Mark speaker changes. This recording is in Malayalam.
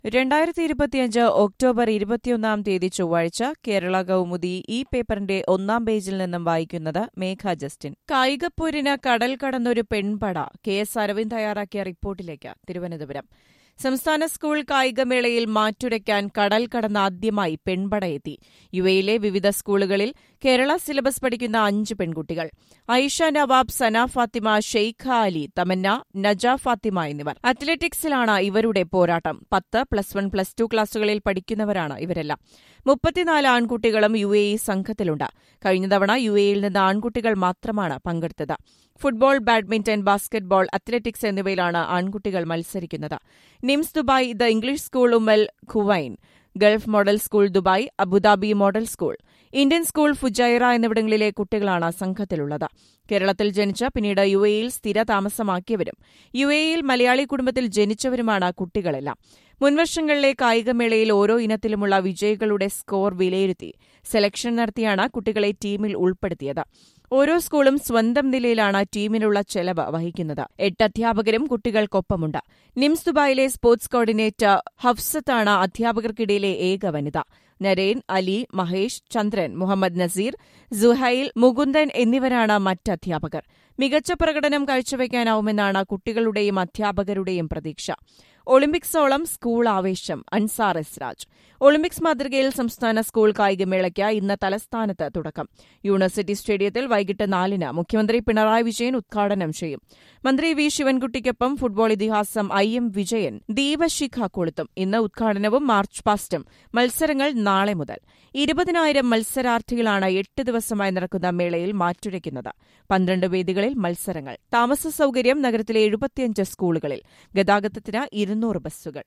Speaker 1: രണ്ടായിരത്തി ഇരുപത്തിയഞ്ച് ഒക്ടോബർ ഇരുപത്തിയൊന്നാം തീയതി ചൊവ്വാഴ്ച കേരള കൗമുദി ഈ പേപ്പറിന്റെ ഒന്നാം പേജിൽ നിന്നും വായിക്കുന്നത് മേഘ ജസ്റ്റിൻ കായികപ്പോരിന് കടൽ കടന്നൊരു പെൺപട കെ എസ് അരവിന്ദ് തയ്യാറാക്കിയ റിപ്പോർട്ടിലേക്ക് തിരുവനന്തപുരം സംസ്ഥാന സ്കൂൾ കായികമേളയിൽ മാറ്റുരയ്ക്കാൻ കടൽ കടന്ന് ആദ്യമായി പെൺപടയെത്തി യുഎയിലെ വിവിധ സ്കൂളുകളിൽ കേരള സിലബസ് പഠിക്കുന്ന അഞ്ച് പെൺകുട്ടികൾ ഐഷ നവാബ് സന ഫാത്തിമ ഷെയ്ഖ അലി തമന്ന നജ ഫാത്തിമ എന്നിവർ അത്ലറ്റിക്സിലാണ് ഇവരുടെ പോരാട്ടം പത്ത് പ്ലസ് വൺ പ്ലസ് ടു ക്ലാസുകളിൽ പഠിക്കുന്നവരാണ് ഇവരെല്ലാം മുപ്പത്തിനാല് ആൺകുട്ടികളും യു എ ഇ സംഘത്തിലുണ്ട് കഴിഞ്ഞ തവണ യു എയിൽ നിന്ന് ആൺകുട്ടികൾ മാത്രമാണ് പങ്കെടുത്തത് ഫുട്ബോൾ ബാഡ്മിന്റൺ ബാസ്കറ്റ്ബോൾ അത്ലറ്റിക്സ് എന്നിവയിലാണ് ആൺകുട്ടികൾ മത്സരിക്കുന്നത് NIMS Dubai the English school Umm al Quwain Gulf model school Dubai Abu Dhabi model school Indian school Fujairah എന്നിവിടങ്ങളിലെ കുട്ടികളാണ് സംഘത്തിലുള്ളത് കേരളത്തിൽ ജനിച്ച പിന്നീട് യു എയിൽ സ്ഥിര താമസമാക്കിയവരും യു എയിൽ മലയാളി കുടുംബത്തിൽ ജനിച്ചവരുമാണ് കുട്ടികളെല്ലാം മുൻവർഷങ്ങളിലെ കായികമേളയിൽ ഓരോ ഇനത്തിലുമുള്ള വിജയികളുടെ സ്കോർ വിലയിരുത്തി സെലക്ഷൻ നടത്തിയാണ് കുട്ടികളെ ടീമിൽ ഉൾപ്പെടുത്തിയത് ഓരോ സ്കൂളും സ്വന്തം നിലയിലാണ് ടീമിനുള്ള ചെലവ് വഹിക്കുന്നത് എട്ട് അധ്യാപകരും കുട്ടികൾക്കൊപ്പമുണ്ട് നിംസ് ദുബായിലെ സ്പോർട്സ് കോർഡിനേറ്റർ ഹഫ്സത്താണ് അധ്യാപകർക്കിടയിലെ ഏക വനിത നരേൻ അലി മഹേഷ് ചന്ദ്രൻ മുഹമ്മദ് നസീർ സുഹൈൽ മുകുന്ദൻ എന്നിവരാണ് മറ്റ് അധ്യാപകർ മികച്ച പ്രകടനം കാഴ്ചവെക്കാനാവുമെന്നാണ് കുട്ടികളുടെയും അധ്യാപകരുടെയും പ്രതീക്ഷ ഒളിമ്പിക്സോളം സ്കൂൾ ആവേശം അൻസാർ എസ്രാജ് ഒളിമ്പിക്സ് മാതൃകയിൽ സംസ്ഥാന സ്കൂൾ കായികമേളയ്ക്ക് ഇന്ന് തലസ്ഥാനത്ത് തുടക്കം യൂണിവേഴ്സിറ്റി സ്റ്റേഡിയത്തിൽ വൈകിട്ട് നാലിന് മുഖ്യമന്ത്രി പിണറായി വിജയൻ ഉദ്ഘാടനം ചെയ്യും മന്ത്രി വി ശിവൻകുട്ടിക്കൊപ്പം ഫുട്ബോൾ ഇതിഹാസം ഐ എം വിജയൻ ദീപശിഖ കൊളുത്തും ഇന്ന് ഉദ്ഘാടനവും മാർച്ച് പാസ്റ്റും മത്സരങ്ങൾ നാളെ മുതൽ ഇരുപതിനായിരം മത്സരാർത്ഥികളാണ് എട്ട് ദിവസമായി നടക്കുന്ന മേളയിൽ മാറ്റുരയ്ക്കുന്നത് പന്ത്രണ്ട് വേദികളിൽ മത്സരങ്ങൾ താമസ സൌകര്യം നഗരത്തിലെ എഴുപത്തിയഞ്ച് സ്കൂളുകളിൽ ഗതാഗതത്തിന് ഇരുന്നൂറ് ബസ്സുകൾ